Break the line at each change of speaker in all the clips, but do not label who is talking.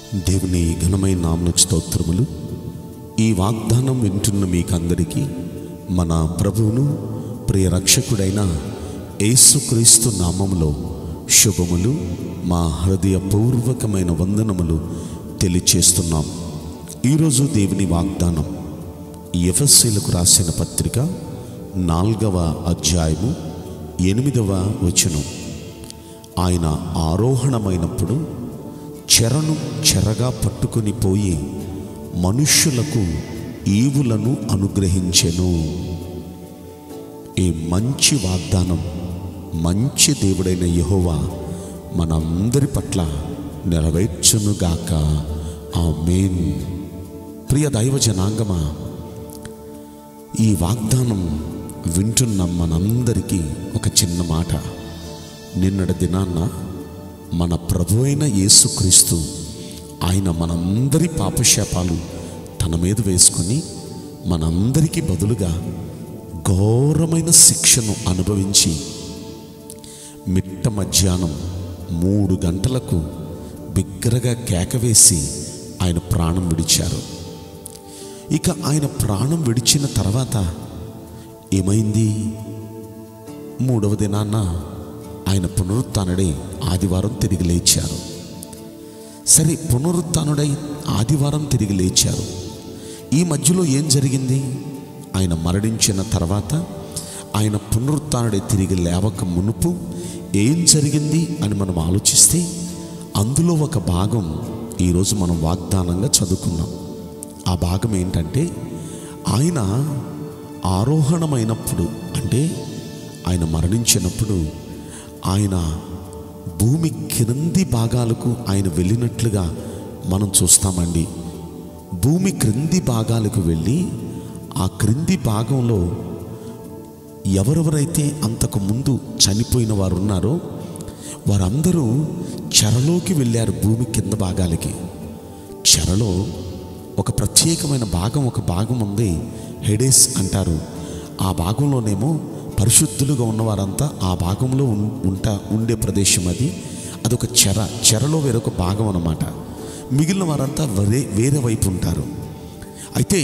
దేవుని ఘనమైన నామన స్తోత్రములు ఈ వాగ్దానం వింటున్న మీకందరికీ మన ప్రభువును ప్రియ రక్షకుడైన యేసుక్రీస్తు నామములో శుభములు మా హృదయపూర్వకమైన వందనములు తెలియచేస్తున్నాం ఈరోజు దేవుని వాగ్దానం ఎఫ్ఎస్సీలకు రాసిన పత్రిక నాలుగవ అధ్యాయము ఎనిమిదవ వచనం ఆయన ఆరోహణమైనప్పుడు చెరను చెరగా పట్టుకొని పోయి మనుష్యులకు ఈవులను అనుగ్రహించెను ఈ మంచి వాగ్దానం మంచి దేవుడైన యెహోవా మనందరి పట్ల నెరవేర్చునుగాక ఆ మెయిన్ ప్రియ దైవ జనాంగమా ఈ వాగ్దానం వింటున్న మనందరికీ ఒక చిన్న మాట నిన్నటి దినాన్న మన ప్రభు అయిన యేసుక్రీస్తు ఆయన మనందరి పాపశాపాలు తన మీద వేసుకొని మనందరికీ బదులుగా ఘోరమైన శిక్షను అనుభవించి మిట్ట మధ్యాహ్నం మూడు గంటలకు బిగ్గరగా కేకవేసి ఆయన ప్రాణం విడిచారు ఇక ఆయన ప్రాణం విడిచిన తర్వాత ఏమైంది మూడవ దినాన్న ఆయన పునరుత్డై ఆదివారం తిరిగి లేచారు సరే పునరుత్డై ఆదివారం తిరిగి లేచారు ఈ మధ్యలో ఏం జరిగింది ఆయన మరణించిన తర్వాత ఆయన పునరుత్డై తిరిగి లేవక మునుపు ఏం జరిగింది అని మనం ఆలోచిస్తే అందులో ఒక భాగం ఈరోజు మనం వాగ్దానంగా చదువుకున్నాం ఆ భాగం ఏంటంటే ఆయన ఆరోహణమైనప్పుడు అంటే ఆయన మరణించినప్పుడు ఆయన భూమి క్రింది భాగాలకు ఆయన వెళ్ళినట్లుగా మనం చూస్తామండి భూమి క్రింది భాగాలకు వెళ్ళి ఆ క్రింది భాగంలో ఎవరెవరైతే అంతకు ముందు చనిపోయిన వారు ఉన్నారో వారందరూ చెరలోకి వెళ్ళారు భూమి కింద భాగాలకి చెరలో ఒక ప్రత్యేకమైన భాగం ఒక భాగం ఉంది హెడేస్ అంటారు ఆ భాగంలోనేమో పరిశుద్ధులుగా ఉన్నవారంతా ఆ భాగంలో ఉం- ఉంటా ఉండే ప్రదేశం అది అదొక చెర చెరలో వేరొక భాగం అన్నమాట మిగిలిన వారంతా వేరే వేరే వైపు ఉంటారు అయితే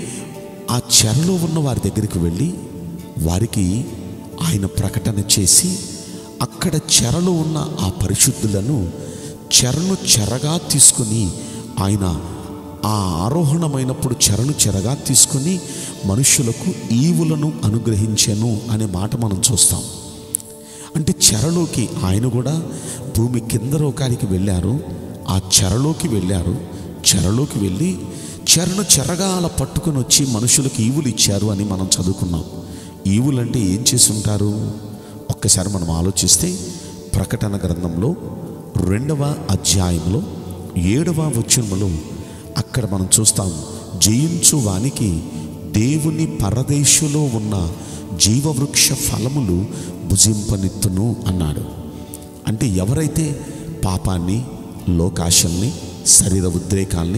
ఆ చెరలో ఉన్న వారి దగ్గరికి వెళ్ళి వారికి ఆయన ప్రకటన చేసి అక్కడ చెరలో ఉన్న ఆ పరిశుద్ధులను చెరను చెరగా తీసుకొని ఆయన ఆ ఆరోహణమైనప్పుడు చెరను చెరగా తీసుకొని మనుషులకు ఈవులను అనుగ్రహించెను అనే మాట మనం చూస్తాం అంటే చెరలోకి ఆయన కూడా భూమి కింద లోకానికి వెళ్ళారు ఆ చెరలోకి వెళ్ళారు చెరలోకి వెళ్ళి చెరను చెరగా అలా పట్టుకొని వచ్చి మనుషులకు ఈవులు ఇచ్చారు అని మనం చదువుకున్నాం ఈవులు అంటే ఏం చేసి ఉంటారు ఒక్కసారి మనం ఆలోచిస్తే ప్రకటన గ్రంథంలో రెండవ అధ్యాయంలో ఏడవ వచనములో అక్కడ మనం చూస్తాం జయించు వానికి దేవుని పరదేశులో ఉన్న జీవవృక్ష ఫలములు భుజింపనిత్తును అన్నాడు అంటే ఎవరైతే పాపాన్ని లోకాశల్ని శరీర ఉద్రేకాల్ని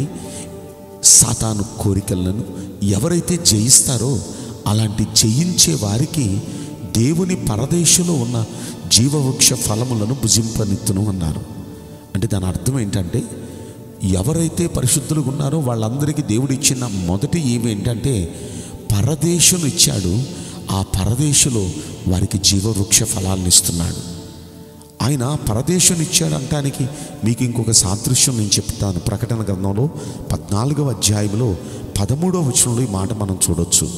సాతాను కోరికలను ఎవరైతే జయిస్తారో అలాంటి జయించే వారికి దేవుని పరదేశంలో ఉన్న జీవవృక్ష ఫలములను భుజింపనిత్తును అన్నారు అంటే దాని అర్థం ఏంటంటే ఎవరైతే పరిశుద్ధులుగా ఉన్నారో వాళ్ళందరికీ దేవుడు ఇచ్చిన మొదటి ఏమి ఏంటంటే పరదేశం ఇచ్చాడు ఆ పరదేశంలో వారికి జీవవృక్ష ఫలాలను ఇస్తున్నాడు ఆయన పరదేశం ఇచ్చాడు అంటానికి మీకు ఇంకొక సాదృశ్యం నేను చెప్తాను ప్రకటన గ్రంథంలో పద్నాలుగవ అధ్యాయంలో పదమూడవ వచనంలో ఈ మాట మనం చూడొచ్చు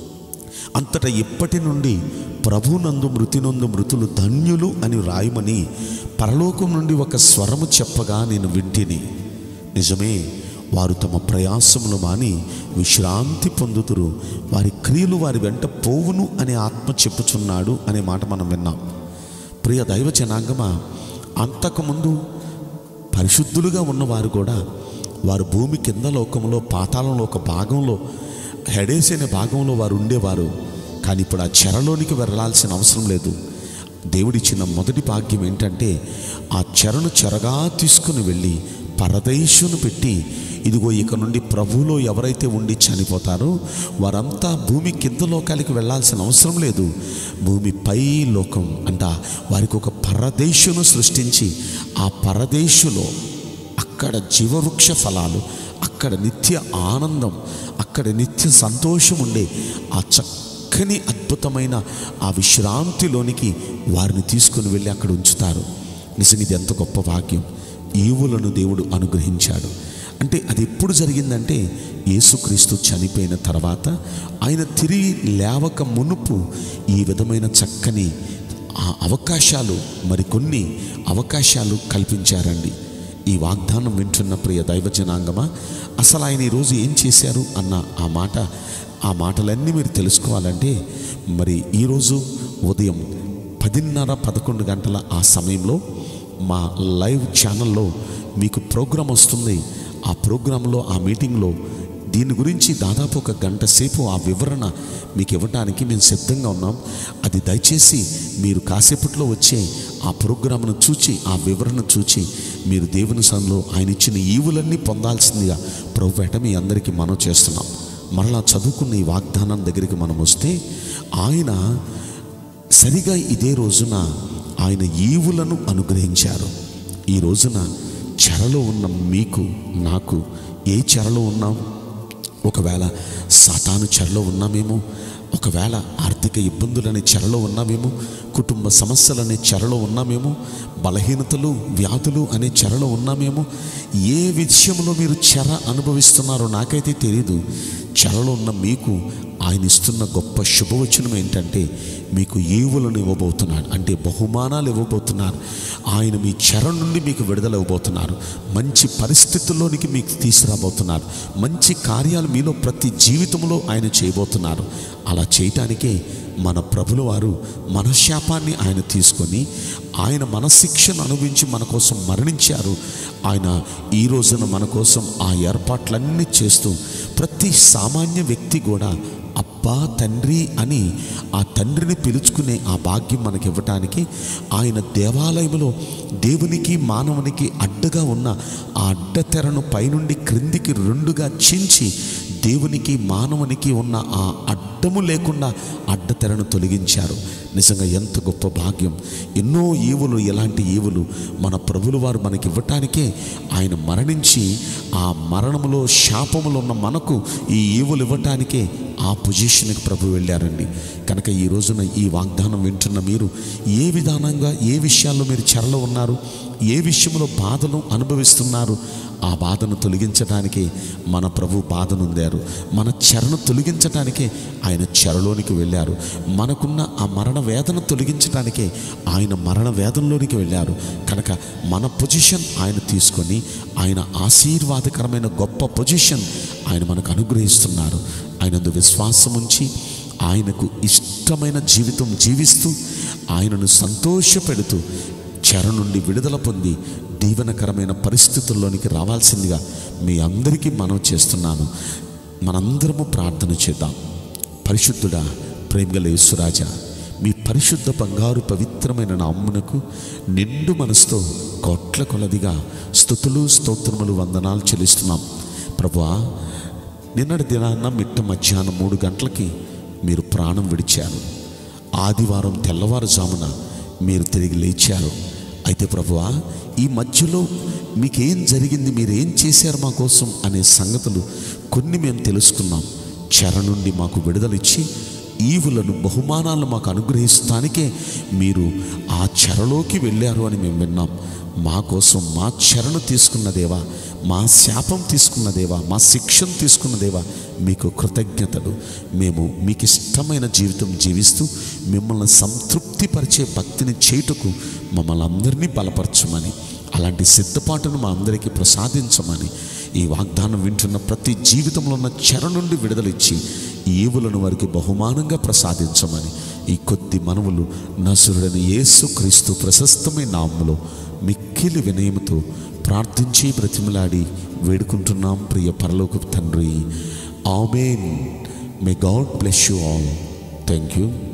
అంతటా ఇప్పటి నుండి ప్రభునందు మృతినందు మృతులు ధన్యులు అని రాయమని పరలోకం నుండి ఒక స్వరము చెప్పగా నేను వింటిని నిజమే వారు తమ ప్రయాసములు మాని విశ్రాంతి పొందుతురు వారి క్రియలు వారి వెంట పోవును అనే ఆత్మ చెప్పుచున్నాడు అనే మాట మనం విన్నాం ప్రియ దైవ జనాంగమా అంతకుముందు పరిశుద్ధులుగా ఉన్నవారు కూడా వారు భూమి కింద లోకంలో పాతాళంలో ఒక భాగంలో హెడేస్ అనే భాగంలో వారు ఉండేవారు కానీ ఇప్పుడు ఆ చెరలోనికి వెళ్ళాల్సిన అవసరం లేదు దేవుడిచ్చిన మొదటి భాగ్యం ఏంటంటే ఆ చెరను చెరగా తీసుకుని వెళ్ళి పరదేశును పెట్టి ఇదిగో ఇక నుండి ప్రభువులో ఎవరైతే ఉండి చనిపోతారో వారంతా భూమి కింద లోకాలకి వెళ్ళాల్సిన అవసరం లేదు భూమి పై లోకం అంట వారికి ఒక పరదేశును సృష్టించి ఆ పరదేశులో అక్కడ జీవవృక్ష ఫలాలు అక్కడ నిత్య ఆనందం అక్కడ నిత్య సంతోషం ఉండే ఆ చక్కని అద్భుతమైన ఆ విశ్రాంతిలోనికి వారిని తీసుకుని వెళ్ళి అక్కడ ఉంచుతారు నిజంగా ఇది ఎంత గొప్ప భాగ్యం ఈవులను దేవుడు అనుగ్రహించాడు అంటే అది ఎప్పుడు జరిగిందంటే యేసుక్రీస్తు చనిపోయిన తర్వాత ఆయన తిరిగి లేవక మునుపు ఈ విధమైన చక్కని ఆ అవకాశాలు మరికొన్ని అవకాశాలు కల్పించారండి ఈ వాగ్దానం వింటున్న ప్రియ దైవ జనాంగమా అసలు ఆయన ఈరోజు ఏం చేశారు అన్న ఆ మాట ఆ మాటలన్నీ మీరు తెలుసుకోవాలంటే మరి ఈరోజు ఉదయం పదిన్నర పదకొండు గంటల ఆ సమయంలో మా లైవ్ ఛానల్లో మీకు ప్రోగ్రాం వస్తుంది ఆ ప్రోగ్రాంలో ఆ మీటింగ్లో దీని గురించి దాదాపు ఒక గంట సేపు ఆ వివరణ మీకు ఇవ్వడానికి మేము సిద్ధంగా ఉన్నాం అది దయచేసి మీరు కాసేపట్లో వచ్చే ఆ ప్రోగ్రామ్ను చూచి ఆ వివరణ చూచి మీరు దేవుని సన్నిలో ఆయన ఇచ్చిన ఈవులన్నీ పొందాల్సిందిగా ప్రభుపేట మీ అందరికీ మనం చేస్తున్నాం మరలా చదువుకున్న ఈ వాగ్దానం దగ్గరికి మనం వస్తే ఆయన సరిగా ఇదే రోజున ఆయన ఈవులను అనుగ్రహించారు ఈ రోజున చెరలో ఉన్న మీకు నాకు ఏ చెరలో ఉన్నాం ఒకవేళ సాతాను చెరలో ఉన్నామేమో ఒకవేళ ఆర్థిక ఇబ్బందులనే చెరలో ఉన్నామేమో కుటుంబ సమస్యలనే చెరలో ఉన్నామేమో బలహీనతలు వ్యాధులు అనే చెరలో ఉన్నామేమో ఏ విషయంలో మీరు చెర అనుభవిస్తున్నారో నాకైతే తెలియదు చెరలో ఉన్న మీకు ఆయన ఇస్తున్న గొప్ప శుభవచనం ఏంటంటే మీకు ఈవులను ఇవ్వబోతున్నాడు అంటే బహుమానాలు ఇవ్వబోతున్నారు ఆయన మీ చెర నుండి మీకు విడుదల ఇవ్వబోతున్నారు మంచి పరిస్థితుల్లోనికి మీకు తీసుకురాబోతున్నారు మంచి కార్యాలు మీలో ప్రతి జీవితంలో ఆయన చేయబోతున్నారు అలా చేయటానికే మన ప్రభుల వారు మన శాపాన్ని ఆయన తీసుకొని ఆయన మన శిక్షను అనుభవించి మన కోసం మరణించారు ఆయన ఈ రోజున మన కోసం ఆ ఏర్పాట్లన్నీ చేస్తూ ప్రతి సామాన్య వ్యక్తి కూడా అబ్బా తండ్రి అని ఆ తండ్రిని పిలుచుకునే ఆ భాగ్యం మనకి ఇవ్వటానికి ఆయన దేవాలయంలో దేవునికి మానవునికి అడ్డగా ఉన్న ఆ అడ్డతెరను పైనుండి క్రిందికి రెండుగా చించి దేవునికి మానవునికి ఉన్న ఆ అడ్డము లేకుండా అడ్డతెరను తొలగించారు నిజంగా ఎంత గొప్ప భాగ్యం ఎన్నో ఈవులు ఎలాంటి ఈవులు మన ప్రభులు వారు మనకి ఇవ్వటానికే ఆయన మరణించి ఆ మరణములో శాపములో ఉన్న మనకు ఈ ఈవులు ఇవ్వటానికే ఆ పొజిషన్కి ప్రభు వెళ్ళారండి కనుక ఈ రోజున ఈ వాగ్దానం వింటున్న మీరు ఏ విధానంగా ఏ విషయాల్లో మీరు చెరలో ఉన్నారు ఏ విషయంలో బాధను అనుభవిస్తున్నారు ఆ బాధను తొలగించడానికే మన ప్రభు బాధనుందారు మన చెరను తొలగించడానికే ఆయన చెరలోనికి వెళ్ళారు మనకున్న ఆ మరణ వేదన తొలగించడానికే ఆయన మరణ వేదనలోనికి వెళ్ళారు కనుక మన పొజిషన్ ఆయన తీసుకొని ఆయన ఆశీర్వాదకరమైన గొప్ప పొజిషన్ ఆయన మనకు అనుగ్రహిస్తున్నారు ఆయనందు విశ్వాసం ఉంచి ఆయనకు ఇష్టమైన జీవితం జీవిస్తూ ఆయనను సంతోషపెడుతూ చెర నుండి విడుదల పొంది దీవెనకరమైన పరిస్థితుల్లోనికి రావాల్సిందిగా మీ అందరికీ మనం చేస్తున్నాను మనందరము ప్రార్థన చేద్దాం పరిశుద్ధుడా ప్రేమగల యేసురాజా మీ పరిశుద్ధ బంగారు పవిత్రమైన నామ్మునకు నిండు మనసుతో కోట్ల కొలదిగా స్థుతులు స్తోత్రములు వందనాలు చెల్లిస్తున్నాం ప్రభువా నిన్నటి దినాన్న మిట్ట మధ్యాహ్నం మూడు గంటలకి మీరు ప్రాణం విడిచారు ఆదివారం తెల్లవారుజామున మీరు తిరిగి లేచారు అయితే ప్రభువా ఈ మధ్యలో మీకేం జరిగింది మీరు ఏం చేశారు మా కోసం అనే సంగతులు కొన్ని మేము తెలుసుకున్నాం చెర నుండి మాకు విడుదలిచ్చి ఈవులను బహుమానాలను మాకు అనుగ్రహిస్తానికే మీరు ఆ చెరలోకి వెళ్ళారు అని మేము విన్నాం మా కోసం మా చెరను తీసుకున్న దేవా మా శాపం తీసుకున్న దేవా మా శిక్షను తీసుకున్న దేవా మీకు కృతజ్ఞతలు మేము మీకు ఇష్టమైన జీవితం జీవిస్తూ మిమ్మల్ని సంతృప్తిపరిచే భక్తిని చేయుటకు మమ్మల్ని అందరినీ బలపరచమని అలాంటి సిద్ధపాటును మా అందరికీ ప్రసాదించమని ఈ వాగ్దానం వింటున్న ప్రతి జీవితంలో ఉన్న చెర నుండి విడుదలిచ్చి ఈవులను వారికి బహుమానంగా ప్రసాదించమని ఈ కొద్ది మనవులు నసురుడని యేసు క్రీస్తు ప్రశస్తమైన నామములో మిక్కిలి వినయముతో ప్రార్థించి బ్రతిమలాడి వేడుకుంటున్నాం ప్రియ పరలోక తండ్రి amen may God bless you all thank you